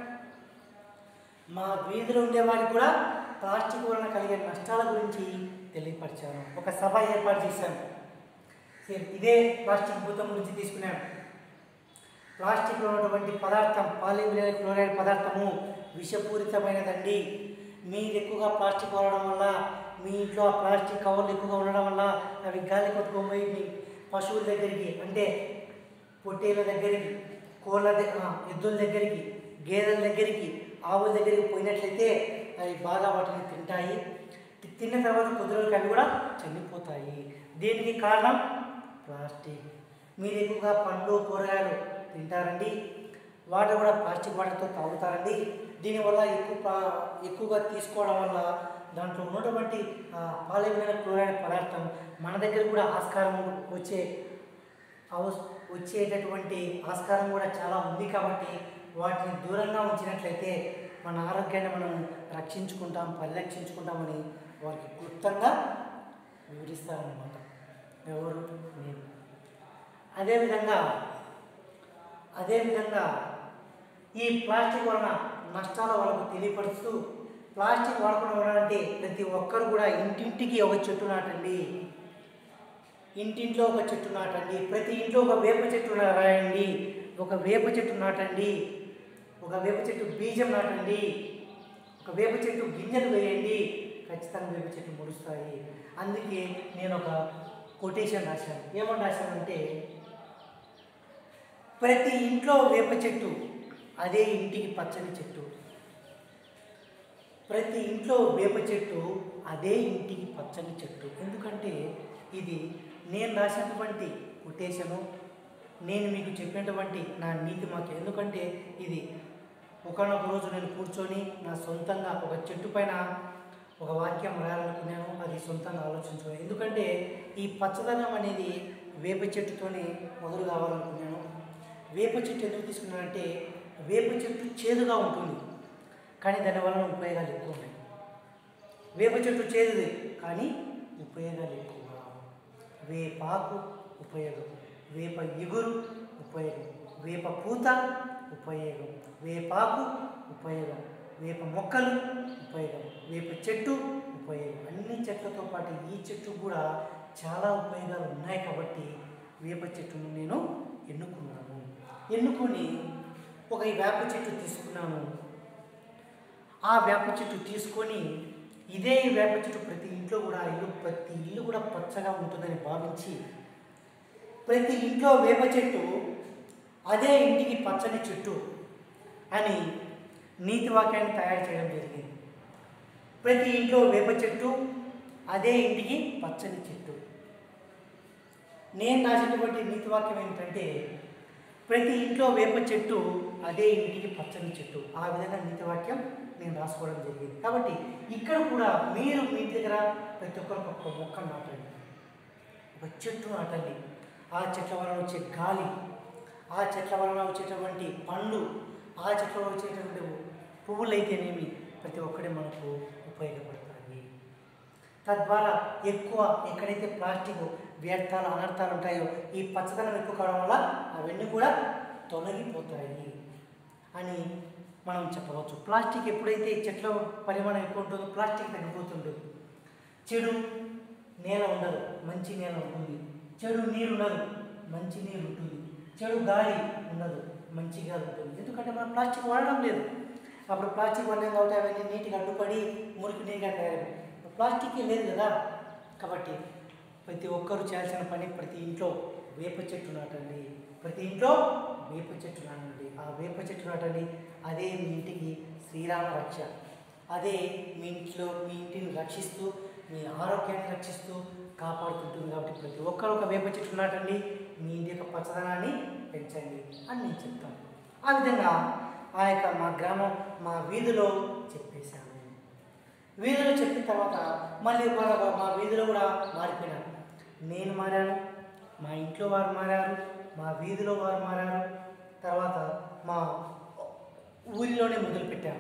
మా వీధిలో ఉండే వారికి కూడా ప్లాస్టిక్ వలన కలిగే నష్టాల గురించి తెలియపరిచాను ఒక సభ ఏర్పాటు చేశాను సేమ్ ఇదే ప్లాస్టిక్ భూతం గురించి తీసుకున్నాను ప్లాస్టిక్లో ఉన్నటువంటి పదార్థం పాలివినైల్ క్లోరైడ్ పదార్థము విషపూరితమైనదండి మీరు ఎక్కువగా ప్లాస్టిక్ వాడడం వల్ల మీ ఇంట్లో ఆ ప్లాస్టిక్ కవర్లు ఎక్కువగా ఉండడం వల్ల అవి గాలి కొట్టుకోబోయి మీ పశువుల దగ్గరికి అంటే పొట్టేల దగ్గరికి కోళ్ళ దగ్గర ఎద్దుల దగ్గరికి గేదెల దగ్గరికి ఆవుల దగ్గరికి పోయినట్లయితే అవి బాగా వాటిని తింటాయి తి- తిన్న తర్వాత కొద్ది రోజులకి అవి కూడా చనిపోతాయి దీనికి కారణం ప్లాస్టిక్ మీరు ఎక్కువగా పండ్లు కూరగాయలు తింటారండి వాటర్ కూడా ప్లాస్టిక్ వాటర్తో తాగుతారండి దీనివల్ల ఎక్కువ పా- ఎక్కువగా తీసుకోవడం వల్ల దాంట్లో ఉన్నటువంటి పాలివినైల్ క్లోరైడ్ పదార్థం మన దగ్గర కూడా ఆస్కారం వచ్చే అవస్ వచ్చేటటువంటి ఆస్కారం కూడా చాలా ఉంది కాబట్టి వాటిని దూరంగా ఉంచినట్లయితే మన ఆరోగ్యాన్ని మనం రక్షించుకుంటాం పరిరక్షించుకుంటామని వారికి క్లుప్తంగా వివరిస్తారనమాట ఎవరు నేను అదేవిధంగా అదేవిధంగా ఈ ప్లాస్టిక్ వలన నష్టాల వాళ్ళకు తెలియపరుస్తూ ప్లాస్టిక్ వాడకుండా ఉండాలంటే ప్రతి ఒక్కరు కూడా ఇంటింటికి ఒక చెట్టు నాటండి ఇంటింట్లో ఒక చెట్టు నాటండి ప్రతి ఇంట్లో ఒక వేప చెట్టు రాయండి ఒక వేప చెట్టు నాటండి ఒక వేప చెట్టు బీజం నాటండి ఒక వేప చెట్టు గింజలు వేయండి ఖచ్చితంగా వేప చెట్టు ముడుస్తాయి అందుకే నేను ఒక కొటేషన్ రాశాను ఏమని రాశానంటే ప్రతి ఇంట్లో వేప చెట్టు అదే ఇంటికి పచ్చని చెట్టు ప్రతి ఇంట్లో వేప చెట్టు అదే ఇంటికి పచ్చని చెట్టు ఎందుకంటే ఇది నేను రాసినటువంటి కొటేషను నేను మీకు చెప్పినటువంటి నా నీతి మాకు ఎందుకంటే ఇది ఒకనొక రోజు నేను కూర్చొని నా సొంతంగా ఒక చెట్టు పైన ఒక వాక్యం రాయాలనుకున్నాను అది సొంతంగా ఆలోచించుకున్నాను ఎందుకంటే ఈ పచ్చదనం అనేది వేప చెట్టుతోనే మొదలు కావాలనుకున్నాను వేప చెట్టు ఎందుకు తీసుకున్నానంటే వేప చెట్టు చేదుగా ఉంటుంది కానీ దాని వలన ఉపయోగాలు ఎక్కువ ఉన్నాయి వేప చెట్టు చేదుది కానీ ఉపయోగాలు ఎక్కువ వేపాకు ఉపయోగం వేప ఇగురు ఉపయోగం వేప పూత ఉపయోగం వేపాకు ఉపయోగం వేప మొక్కలు ఉపయోగం వేప చెట్టు ఉపయోగం అన్ని చెట్లతో పాటు ఈ చెట్టు కూడా చాలా ఉపయోగాలు ఉన్నాయి కాబట్టి వేప చెట్టును నేను ఎన్నుకున్నాను ఎన్నుకొని ఒక ఈ వేప చెట్టు తీసుకున్నాను ఆ వేప చెట్టు తీసుకొని ఇదే ఈ వేప చెట్టు ప్రతి ఇంట్లో కూడా ఇల్లు ప్రతి ఇల్లు కూడా పచ్చగా ఉంటుందని భావించి ప్రతి ఇంట్లో వేప చెట్టు అదే ఇంటికి పచ్చని చెట్టు అని నీతి వాక్యాన్ని తయారు చేయడం జరిగింది ప్రతి ఇంట్లో వేప చెట్టు అదే ఇంటికి పచ్చని చెట్టు నేను రాసినటువంటి నీతి వాక్యం ఏంటంటే ప్రతి ఇంట్లో వేప చెట్టు అదే ఇంటికి పచ్చని చెట్టు ఆ విధంగా నీతి వాక్యం నేను రాసుకోవడం జరిగింది కాబట్టి ఇక్కడ కూడా మీరు మీ దగ్గర ప్రతి ఒక్కరికి ఒక మొక్క నాటండి ఒక చెట్టు నాటండి ఆ చెట్ల వలన వచ్చే గాలి ఆ చెట్ల వలన వచ్చేటువంటి పండ్లు ఆ చెట్ల వలన వచ్చేటువంటి పువ్వులు అయితేనేమి ప్రతి ఒక్కటి మనకు ఉపయోగపడతాయి తద్వారా ఎక్కువ ఎక్కడైతే ప్లాస్టిక్ వ్యర్థాలు అనర్థాలు ఉంటాయో ఈ పచ్చదనం ఎక్కువ కావడం వల్ల అవన్నీ కూడా తొలగిపోతాయి అని మనం చెప్పవచ్చు ప్లాస్టిక్ ఎప్పుడైతే చెట్ల పరిమాణం ఎక్కువ ఉంటుందో ప్లాస్టిక్ తగ్గిపోతుంటుంది చెడు నేల ఉండదు మంచి నేల ఉంటుంది చెడు నీరు ఉండదు మంచి నీరు ఉంటుంది చెడు గాలి ఉండదు మంచి గాలి ఉంటుంది ఎందుకంటే మనం ప్లాస్టిక్ వాడడం లేదు అప్పుడు ప్లాస్టిక్ వాడలేం కాబట్టి అవన్నీ నీటికి అడ్డుపడి మురికి నీరుగా తయారైంది ప్లాస్టిక్ లేదు కదా కాబట్టి ప్రతి ఒక్కరు చేయాల్సిన పని ప్రతి ఇంట్లో వేప చెట్టు నాటండి ప్రతి ఇంట్లో వేప చెట్టు నాటండి ఆ వేప చెట్టు నాటండి అదే మీ ఇంటికి శ్రీరామ రక్ష అదే మీ ఇంట్లో మీ ఇంటిని రక్షిస్తూ మీ ఆరోగ్యాన్ని రక్షిస్తూ కాపాడుతుంటుంది కాబట్టి ప్రతి ఒక్కరు ఒక వేప చెట్టు నాటండి మీ ఇంటి యొక్క పచ్చదనాన్ని పెంచండి అని నేను చెప్తాను ఆ విధంగా ఆ యొక్క మా గ్రామం మా వీధిలో చెప్పేశాను వీధిలో చెప్పిన తర్వాత మళ్ళీ ఒక మా వీధిలో కూడా మారిపోయినాను నేను మారాను మా ఇంట్లో వారు మారారు మా వీధిలో వారు మారారు తర్వాత మా ఊరిలోనే మొదలుపెట్టాను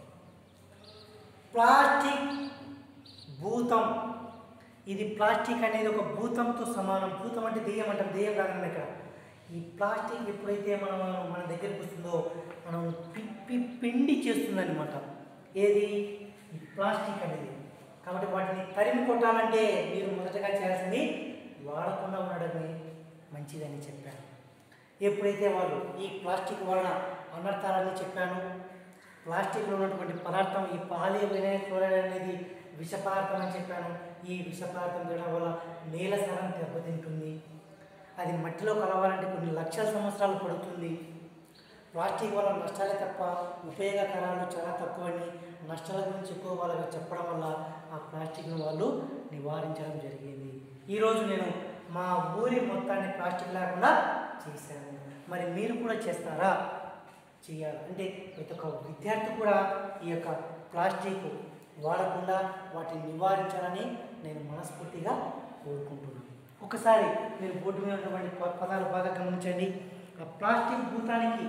ప్లాస్టిక్ భూతం ఇది ప్లాస్టిక్ అనేది ఒక భూతంతో సమానం భూతం అంటే దెయ్యం అంటారు దెయ్యం కాదండి ఇక్కడ ఈ ప్లాస్టిక్ ఎప్పుడైతే మనం మన దగ్గరికి వస్తుందో మనం పిప్పి పిండి చేస్తుందన్నమాట ఏది ఈ ప్లాస్టిక్ అనేది కాబట్టి వాటిని తరిమి కొట్టాలంటే మీరు మొదటగా చేయాల్సింది వాడకుండా ఉండడమే మంచిదని చెప్పాను ఎప్పుడైతే వాళ్ళు ఈ ప్లాస్టిక్ వలన అనర్థాలని చెప్పాను ప్లాస్టిక్లో ఉన్నటువంటి పదార్థం ఈ పాలివినైల్ క్లోరైడ్ అనేది విష పదార్థం అని చెప్పాను ఈ విష పదార్థం తినడం వల్ల నేల సారం దెబ్బతింటుంది అది మట్టిలో కలవాలంటే కొన్ని లక్షల సంవత్సరాలు పడుతుంది ప్లాస్టిక్ వల్ల నష్టాలే తప్ప ఉపయోగకరాలు చాలా తక్కువని నష్టాల గురించి ఎక్కువ వాళ్ళకి చెప్పడం వల్ల ఆ ప్లాస్టిక్ను వాళ్ళు నివారించడం జరిగింది ఈరోజు నేను మా ఊరి మొత్తాన్ని ప్లాస్టిక్ లేకుండా చేశాను మరి మీరు కూడా చేస్తారా చేయాలి అంటే ప్రతి ఒక్క విద్యార్థి కూడా ఈ యొక్క ప్లాస్టిక్ వాడకుండా వాటిని నివారించాలని నేను మనస్ఫూర్తిగా కోరుకుంటున్నాను ఒకసారి మీరు బోర్డు మీద ఉన్నటువంటి ప- పదాలు బాగా గమనించండి ఆ ప్లాస్టిక్ భూతానికి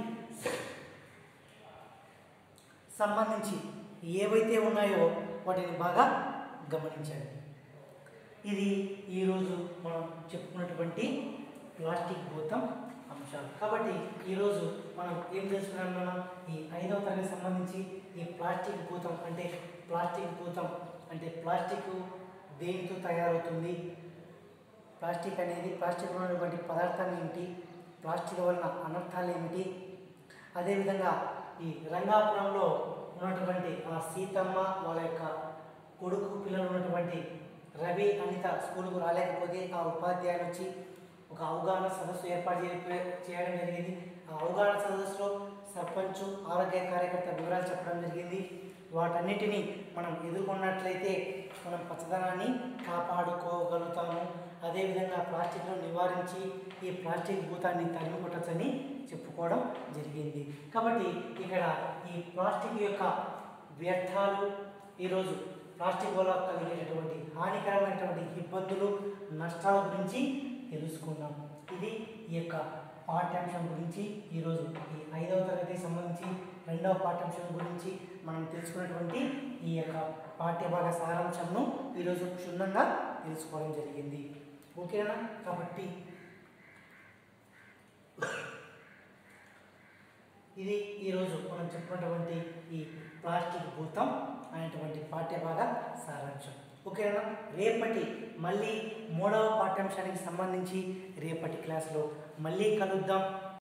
సంబంధించి ఏవైతే ఉన్నాయో వాటిని బాగా గమనించండి ఇది ఈరోజు మనం చెప్పుకున్నటువంటి ప్లాస్టిక్ భూతం అంశాలు కాబట్టి ఈరోజు మనం ఏం తెలుసుకున్నాం మనం ఈ ఐదవ తరగతి సంబంధించి ఈ ప్లాస్టిక్ భూతం అంటే ప్లాస్టిక్ భూతం అంటే ప్లాస్టిక్ దేనితో తయారవుతుంది ప్లాస్టిక్ అనేది ప్లాస్టిక్లో ఉన్నటువంటి పదార్థాలు ఏమిటి ప్లాస్టిక్ వలన అనర్థాలు ఏమిటి అదేవిధంగా ఈ రంగాపురంలో ఉన్నటువంటి ఆ సీతమ్మ వాళ్ళ యొక్క కొడుకు పిల్లలు ఉన్నటువంటి రవి అనిత స్కూల్కు రాలేకపోతే ఆ ఉపాధ్యాయులు వచ్చి ఒక అవగాహన సదస్సు ఏర్పాటు చేయ- చేయడం జరిగింది ఆ అవగాహన సదస్సులో సర్పంచ్ ఆరోగ్య కార్యకర్త వివరాలు చెప్పడం జరిగింది వాటన్నిటిని మనం ఎదుర్కొన్నట్లయితే మనం పచ్చదనాన్ని కాపాడుకోగలుగుతాము అదేవిధంగా ప్లాస్టిక్ను నివారించి ఈ ప్లాస్టిక్ భూతాన్ని తరిమి కొట్టచ్చని చెప్పుకోవడం జరిగింది కాబట్టి ఇక్కడ ఈ ప్లాస్టిక్ యొక్క వ్యర్థాలు ఈరోజు ప్లాస్టిక్ వల్ల కలిగేటటువంటి హానికరమైనటువంటి ఇబ్బందులు నష్టాల గురించి తెలుసుకున్నాం ఇది ఈ యొక్క పాఠ్యాంశం గురించి ఈరోజు ఈ ఐదవ తరగతికి సంబంధించి రెండవ పాఠ్యాంశం గురించి మనం తెలుసుకున్నటువంటి ఈ యొక్క పాఠ్యభాగ సారాంశంను ఈరోజు క్షుణ్ణంగా తెలుసుకోవడం జరిగింది ఓకేనా కాబట్టి ఇది ఈరోజు మనం చెప్పినటువంటి ఈ ప్లాస్టిక్ భూతం అనేటువంటి పాఠ్యభాగ సారాంశం ఓకేనా రేపటి మళ్ళీ మూడవ పాఠ్యాంశానికి సంబంధించి రేపటి క్లాస్లో మళ్ళీ కలుద్దాం